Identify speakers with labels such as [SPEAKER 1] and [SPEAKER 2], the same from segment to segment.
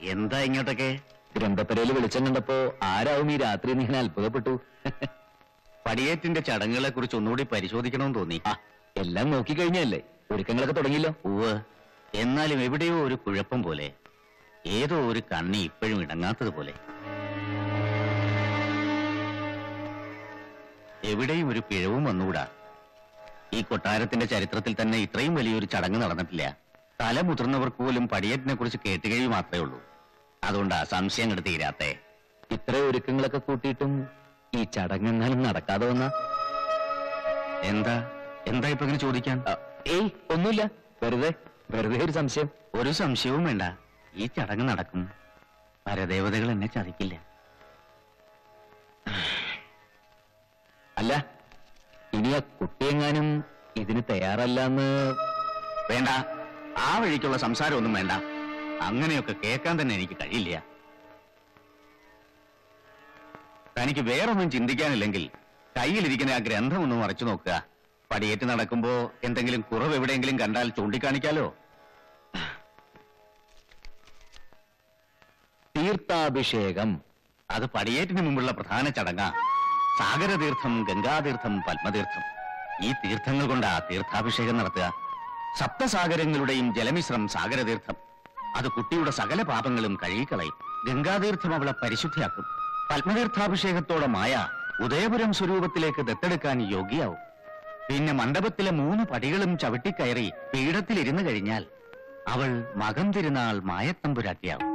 [SPEAKER 1] എന്താ ഇങ്ങോട്ടൊക്കെ
[SPEAKER 2] ഗ്രന്ഥപ്പരയിൽ വെളിച്ചം കണ്ടപ്പോ ആരാവും ഈ രാത്രി എന്ന് ഞാൻ അത്ഭുതപ്പെട്ടു
[SPEAKER 1] പടിയേറ്റിന്റെ ചടങ്ങുകളെ കുറിച്ച് ഒന്നുകൂടി പരിശോധിക്കണമെന്ന് തോന്നി
[SPEAKER 2] ആ എല്ലാം നോക്കിക്കഴിഞ്ഞല്ലേ ഒരുക്കങ്ങളൊക്കെ തുടങ്ങിയല്ലോ
[SPEAKER 1] ഉവ് എന്നാലും എവിടെയോ ഒരു കുഴപ്പം പോലെ ഏതോ ഒരു കണ്ണി ഇപ്പോഴും ഇണങ്ങാത്തതുപോലെ എവിടെയും ഒരു പിഴവും വന്നുകൂടാ ഈ കൊട്ടാരത്തിന്റെ ചരിത്രത്തിൽ തന്നെ ഇത്രയും വലിയൊരു ചടങ്ങ് നടന്നിട്ടില്ല തല മുതിർന്നവർക്ക് പോലും പടിയേറ്റിനെ കുറിച്ച് കേട്ടുകഴിവ് മാത്രമേ ഉള്ളൂ അതുകൊണ്ടാ സംശയങ്ങൾ തീരാത്തേ
[SPEAKER 2] ഇത്ര ഒരുക്കങ്ങളൊക്കെ കൂട്ടിയിട്ടും ഈ ചടങ്ങെങ്ങാനും നടക്കാതെ വന്ന
[SPEAKER 1] എന്താ എന്താ ഇപ്പൊ ഇങ്ങനെ ചോദിക്കാൻ
[SPEAKER 2] ഏയ് ഒന്നുമില്ല വെറുതെ വെറുതെ ഒരു സംശയം
[SPEAKER 1] ഒരു സംശയവും വേണ്ട ഈ ചടങ്ങ് നടക്കും പരദേവതകൾ എന്നെ ചതിക്കില്ല
[SPEAKER 2] അല്ല ഇനി ആ കുട്ടിയെങ്ങാനും ഇതിന് തയ്യാറല്ലെന്ന്
[SPEAKER 1] വേണ്ട ആ വഴിക്കുള്ള സംസാരമൊന്നും വേണ്ട അങ്ങനെയൊക്കെ കേൾക്കാൻ തന്നെ എനിക്ക് കഴിയില്ല തനിക്ക് വേറൊന്നും ചിന്തിക്കാനില്ലെങ്കിൽ കയ്യിലിരിക്കുന്ന ആ ഗ്രന്ഥം ഒന്ന് മറച്ചു നോക്കുക പടിയേറ്റ് നടക്കുമ്പോ എന്തെങ്കിലും കുറവ് എവിടെയെങ്കിലും കണ്ടാൽ ചൂണ്ടിക്കാണിക്കാലോ
[SPEAKER 2] തീർത്ഥാഭിഷേകം
[SPEAKER 1] അത് പടിയേറ്റിന് മുമ്പുള്ള പ്രധാന ചടങ്ങാ സാഗരതീർത്ഥം ഗംഗാതീർത്ഥം പത്മതീർത്ഥം ഈ തീർത്ഥങ്ങൾ കൊണ്ടാ തീർത്ഥാഭിഷേകം നടത്തുക സപ്തസാഗരങ്ങളുടെയും ജലമിശ്രം സാഗരതീർത്ഥം അത് കുട്ടിയുടെ സകല പാപങ്ങളും കഴുകിക്കളയും ഗംഗാതീർത്ഥം അവളെ പരിശുദ്ധിയാക്കും പത്മതീർത്ഥാഭിഷേകത്തോടെ മായ ഉദയപുരം സ്വരൂപത്തിലേക്ക് ദത്തെടുക്കാൻ യോഗ്യാവും പിന്നെ മണ്ഡപത്തിലെ മൂന്ന് പടികളും ചവിട്ടിക്കയറി പീഠത്തിലിരുന്നു കഴിഞ്ഞാൽ അവൾ മകം തിരുനാൾ മായത്തമ്പുരാട്ടിയാവും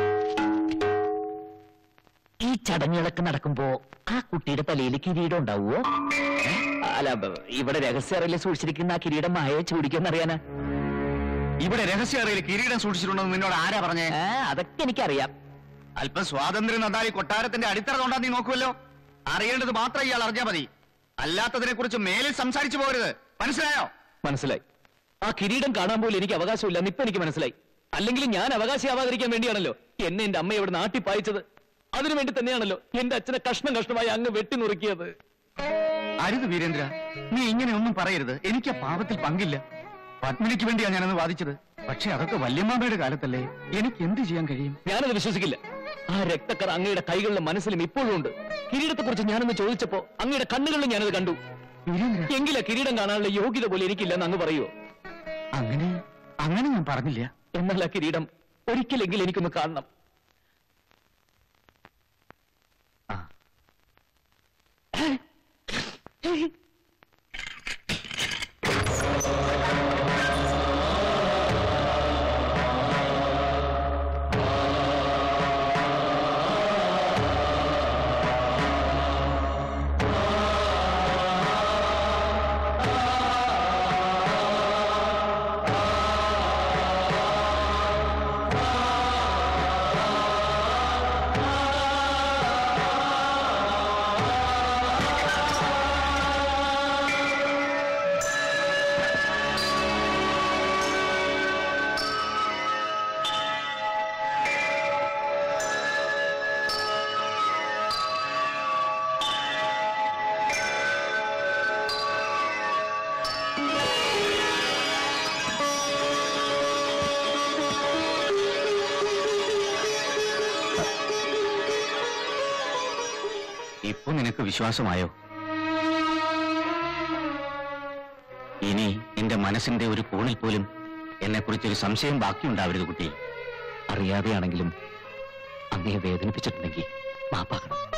[SPEAKER 2] ഈ ചടങ്ങുകളൊക്കെ നടക്കുമ്പോ ആ കുട്ടിയുടെ തലയിൽ കിരീടം ഉണ്ടാവുമോ ഏ? അല്ല ബ- ഇവിടെ രഹസ്യ സൂക്ഷിച്ചിരിക്കുന്ന ആ കിരീടം മായ ചൂടിക്കുമെന്നറിയാനാ
[SPEAKER 1] ഇവിടെ രഹസ്യറിയിൽ കിരീടം സൂക്ഷിച്ചിട്ടുണ്ടെന്ന് നിന്നോട് ആരാ പറഞ്ഞേ
[SPEAKER 2] ഏ, അതൊക്കെ എനിക്കറിയാം
[SPEAKER 1] അല്പം സ്വാതന്ത്ര്യം നന്നായി കൊട്ടാരത്തിന്റെ അടിത്തറ കൊണ്ടാ നീ നോക്കുമല്ലോ അറിയേണ്ടത് മാത്രം ഇയാൾ അറിഞ്ഞാ മതി അല്ലാത്തതിനെ കുറിച്ച് മേലിൽ സംസാരിച്ചു പോകരുത് മനസ്സിലായോ
[SPEAKER 2] മനസ്സിലായി ആ കിരീടം കാണാൻ പോലും എനിക്ക് അവകാശമില്ല ഇപ്പൊ എനിക്ക് മനസ്സിലായി അല്ലെങ്കിൽ ഞാൻ അവകാശിയാവാതിരിക്കാൻ വേണ്ടിയാണല്ലോ എന്നെ എന്റെ അമ്മ ഇവിടെ നാട്ടി പായിച്ചത് അതിനു വേണ്ടി തന്നെയാണല്ലോ എന്റെ അച്ഛനെ കഷ്ണം കഷ്ണമായി അങ്ങ് വെട്ടി നുറുക്കിയത്
[SPEAKER 1] അരുത് വീരേന്ദ്ര നീ ഇങ്ങനെ ഒന്നും പറയരുത് എനിക്ക് ആ പാപത്തിൽ പങ്കില്ല പത്മിനിക്ക് വേണ്ടിയാ ഞാനന്ന് വാദിച്ചത് പക്ഷെ അതൊക്കെ വല്യമ്മാമ്മയുടെ കാലത്തല്ലേ എനിക്ക് എന്ത് ചെയ്യാൻ കഴിയും
[SPEAKER 2] ഞാനത് വിശ്വസിക്കില്ല ആ രക്തക്കർ അങ്ങയുടെ കൈകളിലും മനസ്സിലും ഇപ്പോഴും ഉണ്ട് കിരീടത്തെ കുറിച്ച് ഞാനൊന്ന് ചോദിച്ചപ്പോ അങ്ങയുടെ കണ്ണുകളിലും ഞാനത് കണ്ടു
[SPEAKER 1] വീരേന്ദ്ര
[SPEAKER 2] എങ്കിലാ കിരീടം കാണാനുള്ള യോഗ്യത പോലെ എനിക്കില്ലെന്ന് അങ്ങ് പറയുമോ
[SPEAKER 1] അങ്ങനെ അങ്ങനെ ഞാൻ പറഞ്ഞില്ല
[SPEAKER 2] എന്നാൽ ആ കിരീടം ഒരിക്കലെങ്കിലും എനിക്കൊന്ന് കാണണം
[SPEAKER 1] ആ ഇപ്പൊ നിനക്ക് വിശ്വാസമായോ ഇനി എന്റെ മനസ്സിന്റെ ഒരു കോണിൽ പോലും എന്നെ കുറിച്ചൊരു സംശയം ബാക്കിയുണ്ടാവരുത് കുട്ടി
[SPEAKER 2] അറിയാതെയാണെങ്കിലും അങ്ങയെ വേദനിപ്പിച്ചിട്ടുണ്ടെങ്കിൽ മാപ്പാക്കണം